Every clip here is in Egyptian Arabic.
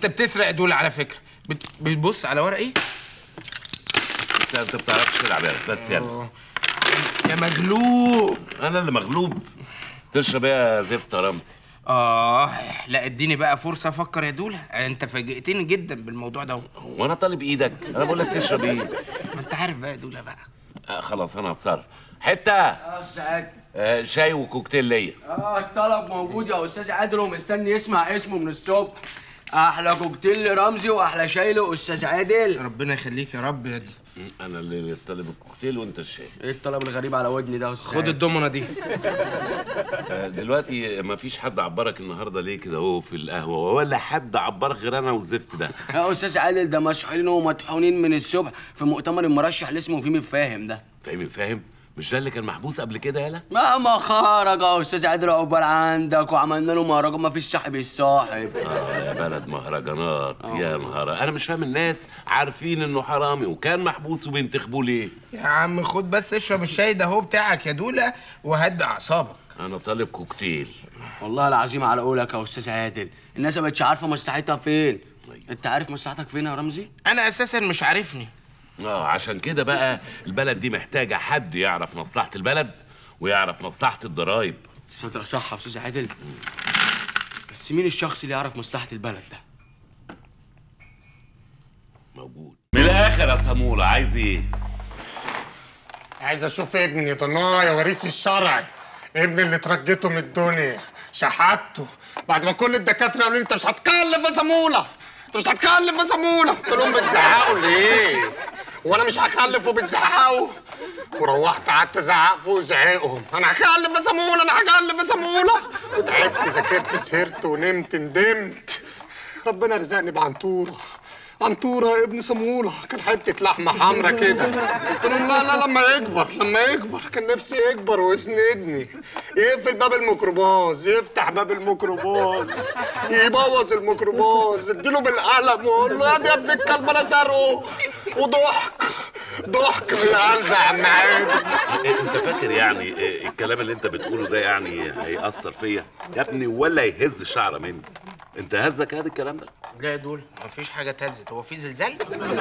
انت بتسرق دول على فكره بت- بتبص على ورقي بس انت بتعرفش تلعب يالا بس يلا آه. يا مغلوب انا اللي مغلوب تشرب ايه يا زفت يا رمزي اه لا اديني بقى فرصه افكر يا دوله انت فاجئتني جدا بالموضوع ده وانا طالب ايدك انا بقول لك تشرب ايه ما انت عارف بقى يا دوله بقى آه خلاص انا هتصرف حته اه استاذ آه شاي وكوكتيل ليا اه الطلب موجود يا استاذ عادل ومستني يسمع اسمه من الصبح احلى كوكتيل لرمزي واحلى شاي لاستاذ عادل ربنا يخليك يا رب يا دي. انا اللي طالب الكوكتيل وانت الشاي ايه الطلب الغريب على ودني ده يا استاذ خد عادل؟ الضمنه دي آه دلوقتي ما فيش حد عبرك النهارده ليه كده اهو في القهوه ولا حد عبرك غير انا والزفت ده يا استاذ عادل ده مشحونين ومطحونين من الصبح في مؤتمر المرشح اللي اسمه فيمي فاهم ده فاهم فاهم مش ده اللي كان محبوس قبل كده يالا مهما خرج يا استاذ عادل عقبال عندك وعملنا له مهرجان ما فيش صاحب الصاحب اه يا بلد مهرجانات يا نهار انا مش فاهم الناس عارفين انه حرامي وكان محبوس وبينتخبوه ليه يا عم خد بس اشرب الشاي ده اهو بتاعك يا دوله وهدي اعصابك انا طالب كوكتيل والله العظيم على قولك يا استاذ عادل الناس ما بقتش عارفه مصلحتها فين انت عارف مصلحتك فين يا رمزي انا اساسا مش عارفني اه عشان كده بقى البلد دي محتاجه حد يعرف مصلحه البلد ويعرف مصلحه الضرايب صدق صح يا استاذ عادل بس مين الشخص اللي يعرف مصلحه البلد ده موجود من الاخر يا سموله عايز ايه عايز اشوف ابني ضنايا وريث الشرعي ابني اللي ترجيته من الدنيا شحته بعد ما كل الدكاتره قالوا لي انت مش هتكلف يا سموله انت مش هتخلف يا سموله قلت لهم بتزعقوا ليه وانا مش هخلف وبتزعقوا وروحت قعدت ازعق فوق زعيقهم انا هخلف يا سموله انا هخلف يا سموله وتعبت ذاكرت سهرت ونمت ندمت ربنا رزقني بعنطوره عنطوره يا ابن سموله كان حته لحمه حمرا كده قلت لهم لا لا لما يكبر لما يكبر كان نفسي يكبر ويسندني يقفل باب الميكروباص يفتح باب الميكروباص يبوظ الميكروباص اديله بالقلم واقول له يا ابن الكلب انا سارقه وضحك ضحك من القلب يا عم عادل إيه، انت فاكر يعني إيه، الكلام اللي انت بتقوله ده يعني هيأثر فيا يا ابني ولا يهز شعره مني انت هزك هذا الكلام ده لا يا دوله مفيش حاجه اتهزت هو في زلزال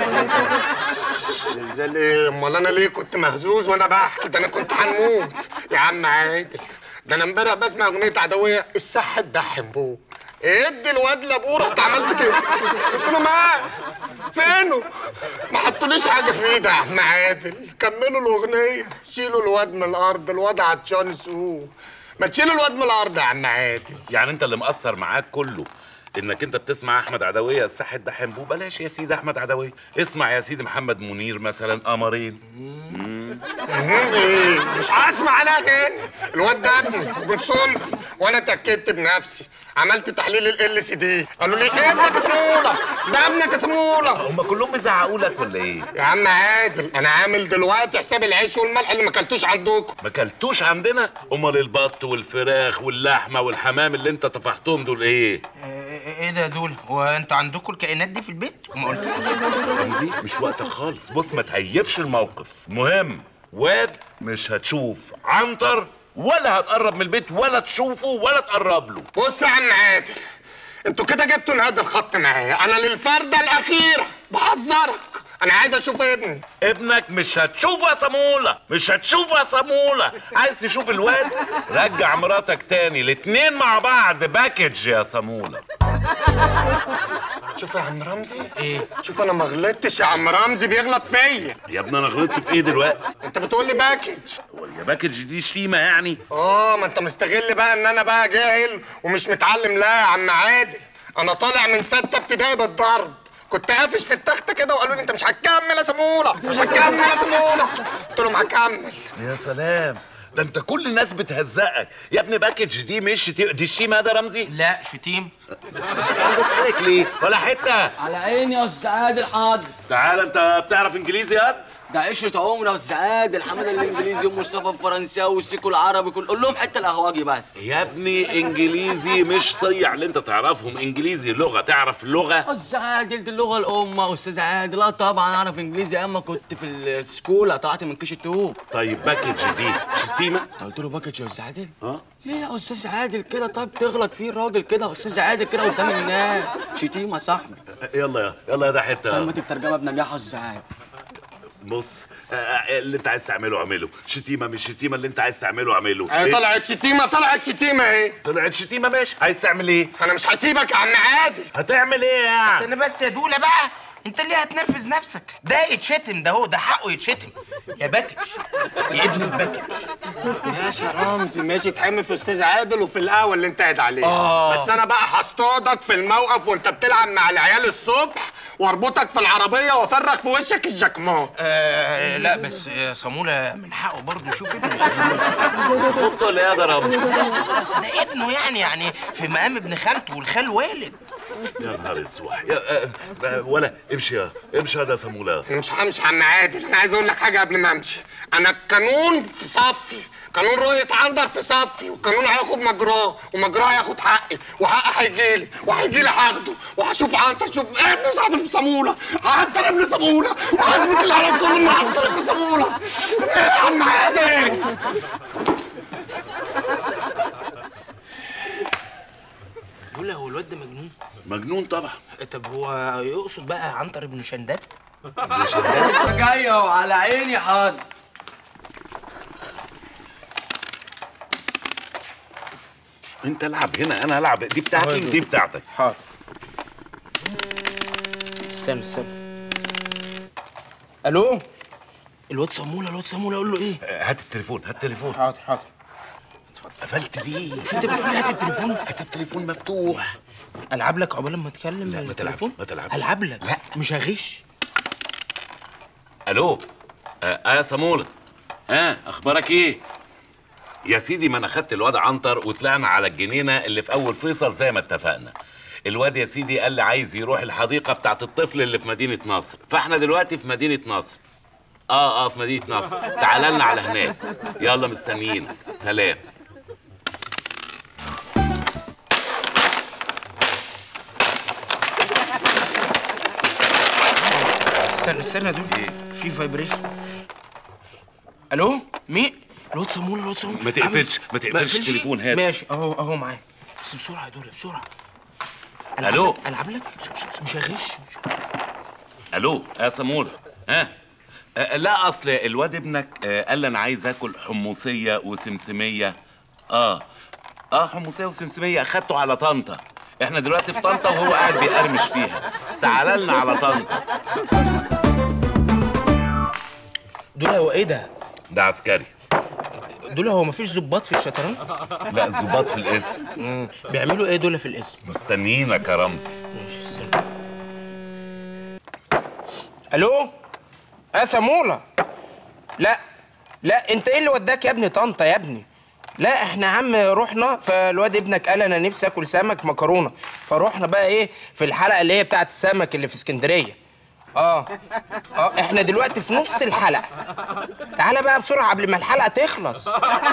زلزال ايه امال انا ليه كنت مهزوز وانا بحكي ده انا كنت هنموت يا عم عادل ده انا امبارح بسمع اغنيه عدويه الصح تدحم بوه ادي الواد لابوه رحت عملت كده قلت له معاه فينه ما حطوليش حاجه في ايدي يا عم عادل كملوا الاغنيه شيلوا الواد من الارض الواد عطشان يسوق ما تشيلوا الواد من الارض يا عم عادل يعني انت اللي مأثر معاك كله انك انت بتسمع احمد عدويه الساحه ده حنبو بلاش يا سيدي احمد عدويه اسمع يا سيدي محمد منير مثلا قمرين مهم ايه مش هسمع انا تاني الواد ده ابني من صلب وانا اتاكدت بنفسي عملت تحليل ال سي دي قالوا لي ابنك يا سموله ده ابنك يا سموله هم كلهم بيزعقوا لك ولا ايه يا عم عادل انا عامل دلوقتي حساب العيش والملح اللي ما اكلتوش عندكم ما كلتوش عندنا امال البط والفراخ واللحمه والحمام اللي انت طفحتهم دول ايه ايه إيه ده يا دوله هو انتوا عندكم الكائنات دي في البيت وما قلتوش رمزي مش وقتك خالص بص ما تهيفش الموقف مهم واد مش هتشوف عنتر ولا هتقرب من البيت ولا تشوفه ولا تقرب له بص يا عم عادل انتوا كده جبتوا نهاية الخط معايا انا للفردة الاخيرة بحذرك انا عايز اشوف ابني ابنك مش هتشوفه يا صمولة مش هتشوفه يا صمولة عايز تشوف الواد رجع مراتك تاني الاتنين مع بعض باكج يا صمولة شوف يا عم رمزي ايه شوف انا ما غلطتش يا عم رمزي بيغلط فيا يا ابني انا غلطت في ايه دلوقتي انت بتقول لي باكج هو يا باكج دي شتيمة يعني اه ما انت مستغل بقى ان انا بقى جاهل ومش متعلم لا يا عم عادل انا طالع من ستة ابتدائي بالضرب كنت قافش في التخته كده وقالوا لي انت مش هتكمل يا سموله مش هتكمل يا سموله قلت لهم هكمل يا سلام ده انت كل الناس بتهزقك يا ابني باكج دي مش شتي- دي شتيمة ده رمزي لا شتيم بس ليه ولا حتة على عيني يا استاذ عادل حاضر تعال انت بتعرف انجليزي ياد ده عشرة عمر يا استاذ عادل حماده الانجليزي ومصطفى الفرنساوي والسيكو العربي كل قول لهم حتى القهوجي بس يا ابني انجليزي مش صيع اللي انت تعرفهم انجليزي لغه تعرف اللغه استاذ عادل دي اللغه الام يا استاذ عادل لا طبعا اعرف انجليزي اما كنت في السكول طلعت من كيش التوب طيب باكج دي شتيمه انت قلت له باكج يا استاذ عادل اه ليه يا استاذ عادل كده طب تغلط فيه الراجل كده يا استاذ عادل كده قدام الناس شتيمه يا صاحبي يلا يا يلا يا ده طب حته ما الترجمه بنجاح يا استاذ عادل بص آه، آه، اللي انت عايز تعمله اعمله شتيمه مش شتيمه اللي انت عايز تعمله اعمله اهي إيه؟ طلعت شتيمه طلعت شتيمه اهي طلعت شتيمه ماشي عايز تعمل ايه انا مش هسيبك يا عم عادل هتعمل ايه يعني استنى بس يا دوله بقى انت ليه هتنرفز نفسك ده يتشتم ده هو ده حقه يتشتم يا باكج يا ابن الباكج ماشي يا رمزي ماشي تحمي في استاذ عادل وفي القهوه اللي انت قاعد عليها آه. بس انا بقى هصطادك في الموقف وانت بتلعب مع العيال الصبح واربطك في العربيه وافرغ في وشك الجاكمان آه لا بس آه، صامولة من حقه برضه يشوف ابنه خفت ولا ايه يا ده رمزي بس ده ابنه يعني يعني في مقام ابن خالته والخال والد يا نهار اسود يا- آه، آه، ولا امشي يا امشي يا ده سموله انا مش همشي يا عم عادل انا عايز اقول لك حاجه قبل ما امشي انا القانون في صفي قانون رؤية عنتر في صفي والقانون هياخد مجراه ومجراه هياخد حقي وحقي هيجيلي وهيجيلي هاخده وهشوف عنتر شوف ابن صاحب ابن صامولة عنتر ابن صامولة وهثبت العالم كله ان عنتر ابن صامولة ايه يا عم عادل دوله هو الواد ده مجنون مجنون طبعا طب هو يقصد بقى عنتر ابن شندات جاي اهو على عيني حاضر انت العب هنا انا العب دي بتاعتي ودي بتاعتك حاضر استنى استنى الو الواد صامولة الواد صامولة اقول له ايه آه، هات التليفون هات التليفون حاضر حاضر قفلت ليه انت بتقول لي هات التليفون هات التليفون مفتوح العب لك عقبال ما اتكلم لا، ما تلعبش، التليفون؟ ما تلعبش. العب لك لا. مش هغش الو اه آه يا سموله اه اخبارك ايه يا سيدي ما انا خدت الواد عنتر وطلعنا على الجنينه اللي في اول فيصل زي ما اتفقنا الواد يا سيدي قال لي عايز يروح الحديقه بتاعت الطفل اللي في مدينه نصر فاحنا دلوقتي في مدينه نصر اه اه في مدينه نصر تعال لنا على هناك يلا مستنيينك سلام استنى استنى دول في فايبريشن الو مين الواد صامولة الواد صامولة ما تقفلش- ما تقفلش أقفلش؟ التليفون، هات. ماشي اهو اهو معاك بس بسرعه يا دول بسرعه ألعب ألو؟ لك- العب لك مش هغش الو يا سموله ها آه لا اصل الواد ابنك آه قال لي انا عايز اكل حمصيه وسمسميه اه اه حمصيه وسمسميه اخدته على طنطا احنا دلوقتي في طنطا وهو قاعد بيقرمش فيها تعال لنا على طنطا دول هو ايه ده ده عسكري دول هو مفيش ظباط في الشطرنج لا الظباط في الاسم مم. بيعملوا ايه دول في الاسم مستنيينك يا رمزي ماشي استنى. الو يا سمولة لا لا انت ايه اللي وداك يا ابني طنطا يا ابني لا احنا يا عم رحنا فالواد ابنك قال انا نفسي اكل سمك مكرونه فروحنا بقى ايه في الحلقه اللي هي بتاعت السمك اللي في اسكندريه اه اه احنا دلوقتي في نص الحلقه تعالى بقى بسرعه قبل ما الحلقه تخلص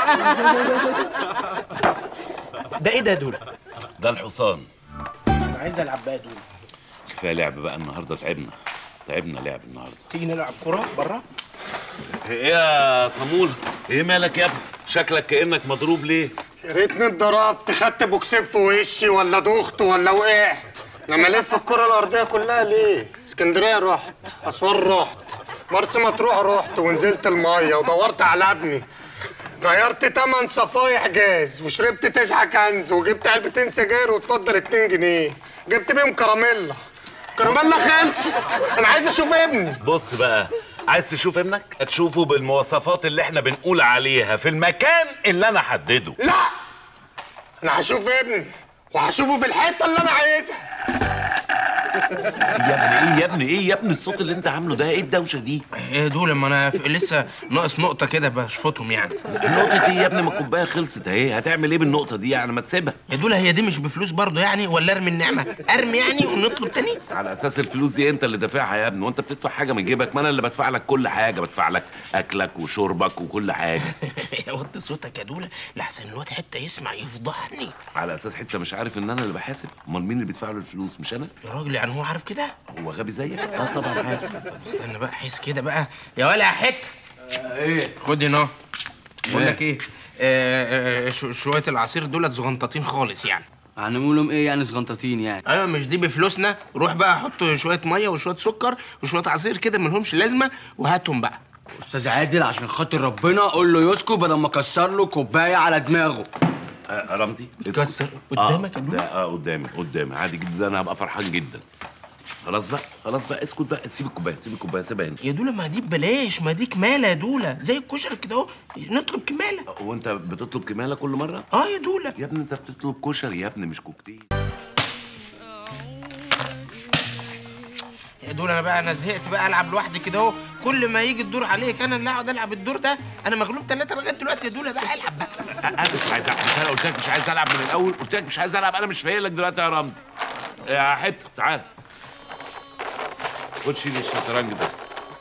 ده ايه ده دول ده الحصان انا عايز العب بقى دول كفايه لعب بقى النهارده تعبنا تعبنا لعب النهارده تيجي نلعب كوره بره ايه يا صمول ايه مالك يا ابني شكلك كانك مضروب ليه يا ريتني اتضربت خدت بوكسيف في وشي ولا دخت ولا وقعت لما الف الكره الارضيه كلها ليه اسكندريه رحت اسوان رحت مرسى مطروح رحت ونزلت الميه ودورت على ابني غيرت تمن صفايح جاز وشربت تسعة كنز وجبت علبتين سجاير وتفضل اتنين جنيه جبت بيهم كراميلا كراميلا خلصت انا عايز اشوف ابني بص بقى عايز تشوف ابنك هتشوفه بالمواصفات اللي احنا بنقول عليها في المكان اللي انا حدده لا انا هشوف ابني وهشوفه في الحته اللي انا عايزها يا ابني ايه يا ابني ايه يا ابني الصوت اللي انت عامله ده ايه الدوشه دي ايه دول ما انا ف- لسه ناقص نقطه كده بشفطهم يعني نقطة ايه يا ابني ما الكوبايه خلصت اهي هتعمل ايه بالنقطة دي يعني ما تسيبها يا دول هي دي مش بفلوس برضه يعني ولا ارمي النعمه ارمي يعني ونطلب تاني على اساس الفلوس دي انت اللي دافعها يا ابني وانت بتدفع حاجة من جيبك ما انا اللي بدفع لك كل حاجة بدفع لك اكلك وشربك وكل حاجة وطي صوتك يا دوله لحسن الواد حتى يسمع يفضحني على اساس حتى مش عارف ان انا اللي بحاسب امال مين اللي بيدفع له الفلوس مش انا يا راجل يعني هو عارف كده هو غبي زيك اه طبعا عارف استنى بقى حس كده بقى يا ولا يا حته ايه خد هنا بقول لك ايه آه، آه، شو- شويه العصير دول صغنطاطين خالص يعني هنقول لهم ايه يعني صغنطاطين يعني ايوه مش دي بفلوسنا روح بقى حط شويه ميه وشويه سكر وشويه عصير كده ملهمش لازمه وهاتهم بقى استاذ عادل عشان خاطر ربنا قول له يسكت بدل ما اكسر له كوبايه على دماغه آه رمزي اسكت. كسر قدامك يا آه دول ده- اه قدامي قدامي عادي جدا انا هبقى فرحان جدا خلاص بقى خلاص بقى اسكت بقى سيب الكوبايه سيب الكوبايه سيبها هنا يا دوله ما دي ببلاش ما دي كماله يا دوله زي الكشري كده اهو نطلب كماله هو انت بتطلب كماله كل مره اه يا دوله يا ابني انت بتطلب كشري يا ابني مش كوكتيل يا دوله انا بقى انا زهقت بقى العب لوحدي كده اهو كل ما يجي الدور عليك انا اللي اقعد العب الدور ده انا مغلوب ثلاثه لغايه دلوقتي يا دوله بقى العب بقى انا مش عايز العب انا قلت لك مش عايز العب من الاول قلت لك مش عايز العب انا مش فايق لك دلوقتي يا رمزي يا حته تعال خد شيل الشطرنج ده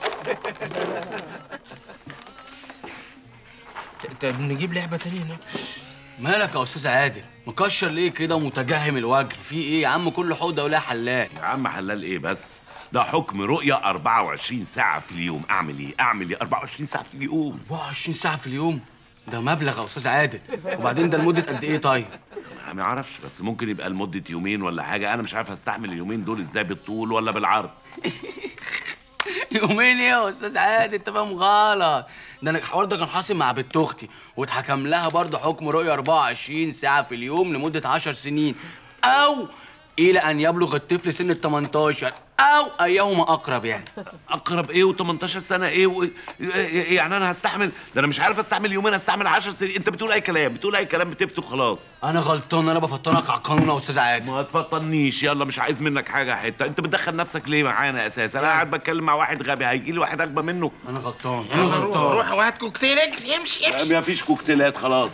ت- طب نجيب لعبه تانية هنا مالك يا استاذ عادل مكشر ليه كده متجهم الوجه في ايه يا عم كل حوضه ولها حلال يا عم حلال ايه بس ده حكم رؤية 24 ساعة في اليوم أعمل إيه؟ أعمل إيه 24 ساعة في اليوم؟ 24 ساعه في اليوم ده مبلغ يا استاذ عادل وبعدين ده لمده قد ايه طيب أنا ما أعرفش بس ممكن يبقى لمدة يومين ولا حاجة أنا مش عارف أستحمل اليومين دول إزاي بالطول ولا بالعرض يومين ايه يا استاذ عادل انت فاهم غلط ده انا الحوار ده كان حاصل مع بنت اختي واتحكم لها برضه حكم رؤيه 24 ساعه في اليوم لمده 10 سنين او الى ان يبلغ الطفل سن ال 18 او ايهما اقرب يعني أقرب إيه و18 سنة إيه و... إيه يعني أنا هستحمل ده أنا مش عارف أستحمل يومين أستحمل 10 سنين أنت بتقول أي كلام بتقول أي كلام بتفتح خلاص انا غلطان انا بفطرك على القانون يا استاذ عادل ما تفطنيش يلا مش عايز منك حاجة حتة أنت بتدخل نفسك ليه معانا أساسا أنا قاعد بتكلم مع واحد غبي هيجي لي واحد أكبر منه انا غلطان انا روح غلطان روح وهات كوكتيل اجري امشي امشي ما فيش كوكتيلات خلاص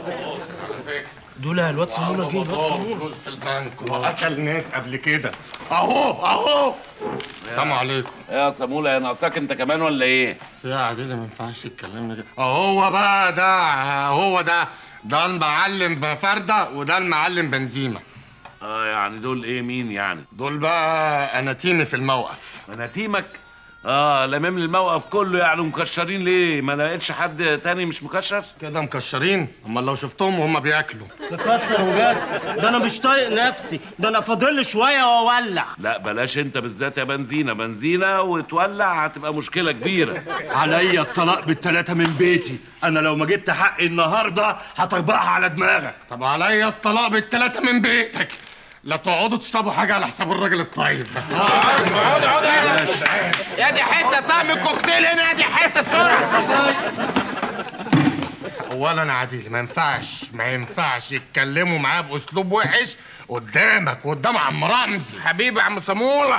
دوله الواد صاموله جه الواد صاموله فلوس في البنك وقتل ناس قبل كده اهو اهو السلام عليكم يا صامولة يا ناقصاك أنت كمان ولا إيه؟ يا عادل ما ينفعش تكلمني كده هو بقى ده هو ده ده المعلم بفردة وده المعلم بنزيمة اه يعني دول ايه مين يعني؟ دول بقى اناتيمي في الموقف انا تيمك اه لمم لي الموقف كله يعني مكشرين ليه؟ ما لقيتش حد تاني مش مكشر؟ كده مكشرين امال لو شفتهم وهم بياكلوا مكشر وبس ده انا مش طايق نفسي ده انا فاضل لي شويه واولع لا بلاش انت بالذات يا بنزينه بنزينه وتولع هتبقى مشكله كبيره عليا الطلاق بالتلاتة من بيتي انا لو ما جبت حقي النهارده هطبقها على دماغك طب عليا الطلاق بالتلاتة من بيتك لا تقعدوا تشربوا حاجة على حساب الراجل الطيب اقعد اقعد يا دي حته طعم الكوكتيل هنا يا دي حته بسرعه اولا عديل ما ينفعش ما ينفعش يتكلموا معاه باسلوب وحش قدامك وقدام عم رمزي حبيبي يا عم صاموله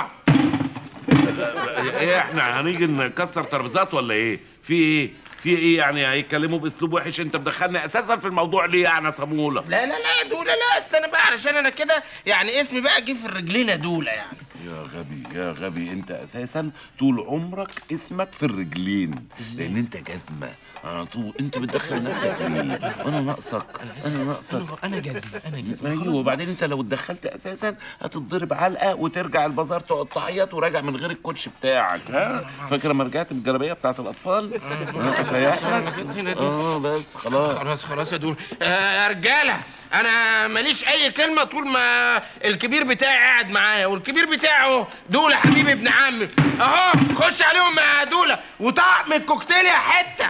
ايه احنا هنيجي نكسر ترابيزات ولا ايه؟ في ايه؟ في ايه يعني هيتكلموا باسلوب وحش انت مدخلني اساسا في الموضوع ليه يعني يا صاموله؟ لا لا لا يا دوله لا استنى بقى علشان انا كده يعني اسمي بقى جه في الرجلين يا دوله يعني يا غبي يا غبي انت اساسا طول عمرك اسمك في الرجلين لان انت جزمه على طول انت بتدخل نفسك ليه وانا ناقصك انا ناقصك انا انا جزمه انا جزمه ايوه وبعدين انت لو اتدخلت اساسا هتتضرب علقه وترجع البازار تقعد تعيط وراجع من غير الكوتش بتاعك ها فاكر لما رجعت بالجلابيه بتاعت الاطفال اه سيحتك اه بس خلاص خلاص خلاص يا دول آه يا رجاله انا ماليش اي كلمه طول ما الكبير بتاعي قاعد معايا والكبير بتاعي اهو دوله حبيبي ابن عمي اهو خش عليهم يا دوله وطعم الكوكتيل يا حته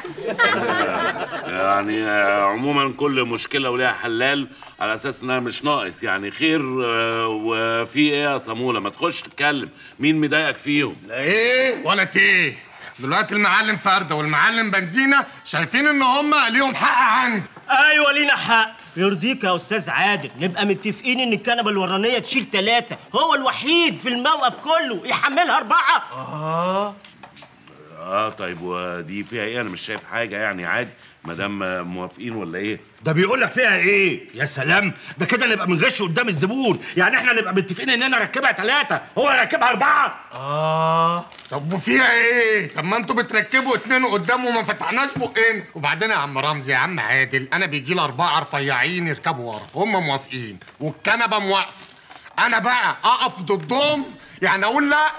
يعني آه، عموما كل مشكله وليها حلال على اساس انها مش ناقص يعني خير آه، وفي ايه يا صاموله ما تخش تتكلم مين مضايقك فيهم لا ايه ولا تيه دلوقتي المعلم فرده والمعلم بنزينه شايفين ان هم ليهم حق عندي ايوه لينا حق يرضيك يا استاذ عادل نبقى متفقين ان الكنبه الورانيه تشيل ثلاثه هو الوحيد في الموقف كله يحملها اربعه اه طيب ودي فيها ايه انا مش شايف حاجه يعني عادي ما دام موافقين ولا ايه ده بيقول لك فيها ايه يا سلام ده كده نبقى بنغش قدام الزبون يعني احنا نبقى متفقين ان انا اركبها ثلاثه هو يركبها اربعه اه طب وفيها ايه؟ طب ما انتوا بتركبوا اتنين قدام وما فتحناش بقين وبعدين يا عم رمزي يا عم عادل انا بيجي لي اربعه رفيعين يركبوا ورا هم موافقين والكنبه موافقه انا بقى اقف ضدهم يعني اقول لا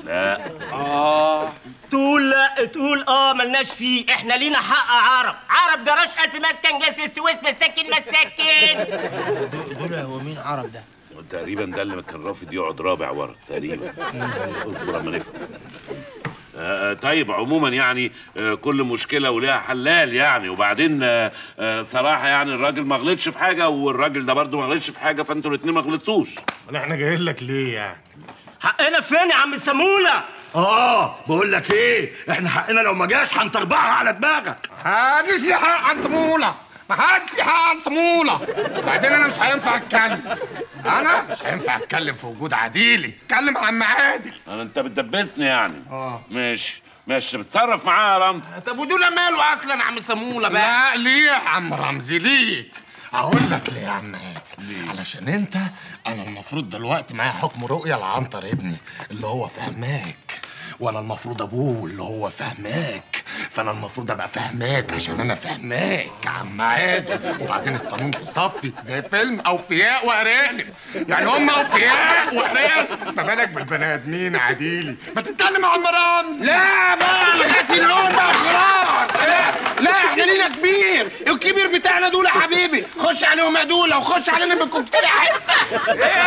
تقول لا تقول اه ملناش فيه احنا لينا حق عرب عرب جراش الف مسكن جسر السويس مساكن مساكن دول هو مين عرب ده تقريبا ده اللي كان رافض يقعد رابع ورا تقريبا اصبر اما نفهم آه، طيب عموما يعني آه، كل مشكله وليها حلال يعني وبعدين آه، آه، صراحه يعني الراجل ما غلطش في حاجه والراجل ده برضه ما غلطش في حاجه فانتوا الاثنين ما غلطتوش ما احنا جايين لك ليه يعني؟ حقنا فين يا عم سموله اه بقول لك ايه احنا حقنا لو ما جاش هنطربعها على دماغك محدش ليه حق عن سموله محدش ليه حق عن سموله وبعدين انا مش هينفع اتكلم انا مش هينفع اتكلم في وجود عديلي اتكلم عن عادل انا انت بتدبسني يعني اه. ماشي ماشي بتصرف معاها يا رمز طب ودول ماله اصلا يا عم سموله بقى لا ليه يا عم رمزي ليك اقول لك ليه يا عم عادل علشان انت انا المفروض دلوقتي معايا حكم رؤيه لعنتر ابني اللي هو فهماك وانا المفروض ابوه اللي هو فهماك فانا المفروض ابقى فهماك عشان انا فهماك يا عم عادل وبعدين القانون في صفي زي فيلم اوفياء وارانب يعني هم اوفياء وارانب ما بالك بالبني ادمين يا عديلي ما تتكلم يا عم رمزي لا بقى لغايه اليوم بقى خلاص لا لا احنا لينا كبير الكبير بتاعنا دول يا حبيبي خش عليهم يا دوله وخش علينا في الكوكتيل يا حته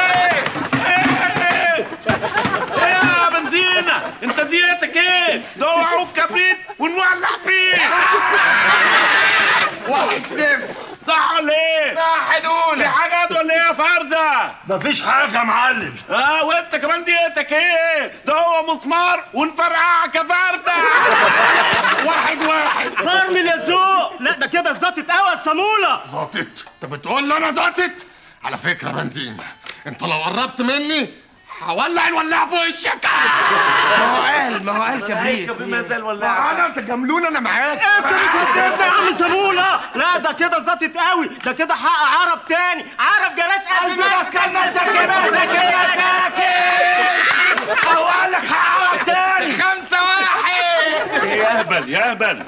ايه يا بنزينة انت ديتك ايه ده هو عروق كبريت ونولع فيه واحد صفر صح ولا ايه صح في دوله حاجات ولا ايه يا فردة مفيش حاجه يا معلم اه وانت كمان ديتك ايه ده هو مسمار ونفرقعك يا فردة واحد واحد فرمل يا ذوق لا ده كده زطت قوي يا سموله زاطت انت بتقول لي انا زاطت على فكره بنزين انت لو قربت مني هولع الولاعه في وشك ما هو قال ما هو قال كبريت بما زال ولا انا تجاملوني انا معاك انت بتهددنا يا عم سموله لا ده كده زطت قوي ده كده حق عرب تاني عرب جراش الف مسكن مساكن مساكن مساكن هو قال لك حق تاني خمسة واحد يهبل يهبل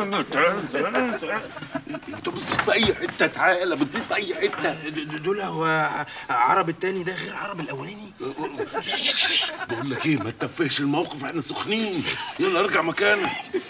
انت بتزيد في اي حته تعالى بتزيد في اي حته دول هو عرب التاني ده غير عرب الاولاني بقول لك ايه ما تتفهش الموقف احنا سخنين يلا ارجع مكانك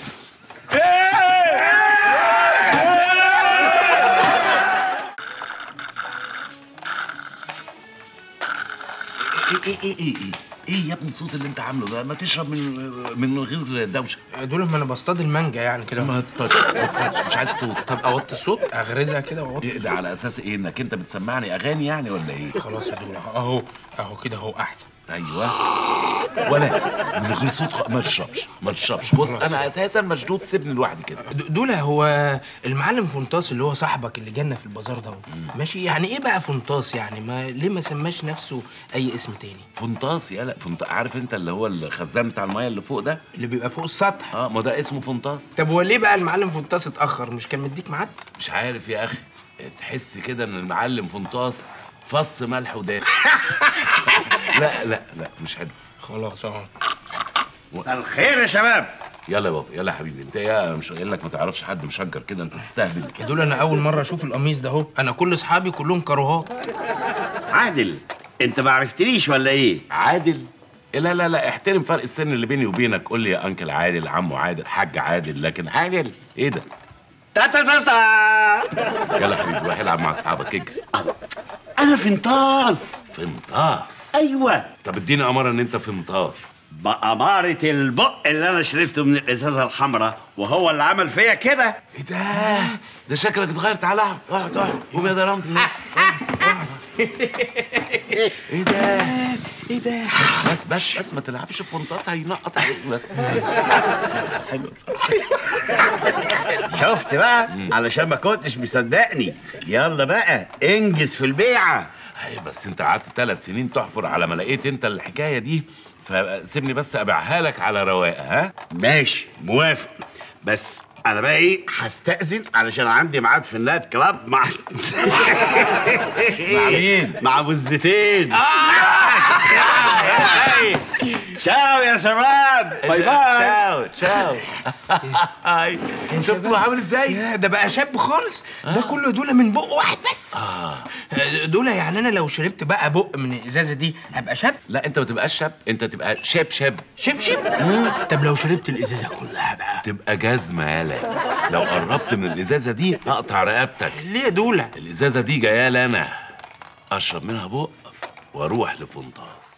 ايه ايه ايه ايه ايه ايه يا ابني الصوت اللي انت عامله ده ما تشرب من من غير دوشه دول ما انا بصطاد المانجا يعني كده ما هتصطادش ما هتصطادش مش عايز صوت طب اوطي الصوت اغرزها كده واوطي ايه ده على اساس ايه انك انت بتسمعني اغاني يعني ولا ايه خلاص يا دول اهو اهو كده اهو احسن ايوه ولا من غير صوت خ- ما تشربش ما تشربش بص انا اساسا مشدود سيبني لوحدي كده د- دول هو المعلم فونتاس اللي هو صاحبك اللي جالنا في البازار ده ماشي يعني ايه بقى فونتاس يعني ما ليه ما سماش نفسه اي اسم تاني فنطاس يالا فنط... عارف انت اللي هو الخزان بتاع المايه اللي فوق ده اللي بيبقى فوق السطح اه ما ده اسمه فنطاس طب هو ليه بقى المعلم فونتاس اتاخر مش كان مديك ميعاد مش عارف يا اخي تحس كده ان المعلم فنطاس فص ملح وداب لا لا لا مش حلو خلاص اهو مساء الخير يا شباب يلا يا بابا يلا يا حبيبي انت ايه مش قايل لك ما تعرفش حد مشجر كده انت تستهبل يا دول انا اول مره اشوف القميص ده اهو انا كل اصحابي كلهم كروهات عادل انت ما عرفتنيش ولا ايه عادل إيه لا لا لا احترم فرق السن اللي بيني وبينك قول لي يا انكل عادل عمو عادل حاج عادل لكن عادل ايه ده تا تا تا تا يلا يا حبيبي روح العب مع اصحابك اجري انا فنطاس فنطاس ايوه طب اديني اماره ان انت فنطاس بأمارة البق اللي انا شربته من الازازه الحمراء وهو اللي عمل فيا كده ايه ده ده شكلك اتغير تعالى اقعد اقعد قوم يا ده رمزي ايه ده ايه ده بس بس بس ما تلعبش بفنطاس هينقط عليك بس حلو شفت بقى علشان ما كنتش مصدقني يلا بقى انجز في البيعه أي بس انت قعدت ثلاث سنين تحفر على ما لقيت انت الحكايه دي فسيبني بس ابيعها لك على رواقه ها ماشي موافق بس انا بقى ايه هستأذن علشان عندي ميعاد في النايت كلاب مع مع مين؟ مع ابو الزيتين شاو يا شباب باي باي تشاو تشاو هاي شفت هو عامل ازاي؟ يا ده بقى شاب خالص ده كله دول من بق واحد بس آه. دول يعني انا لو شربت بقى بق من الازازه دي هبقى شاب لا انت ما تبقاش شاب انت تبقى شاب شاب شبشب طب لو شربت الازازه كلها بقى تبقى جزمه يالا لو قربت من الازازه دي هقطع رقبتك ليه يا دوله الازازه دي جايه لي انا اشرب منها بق واروح لفنطاس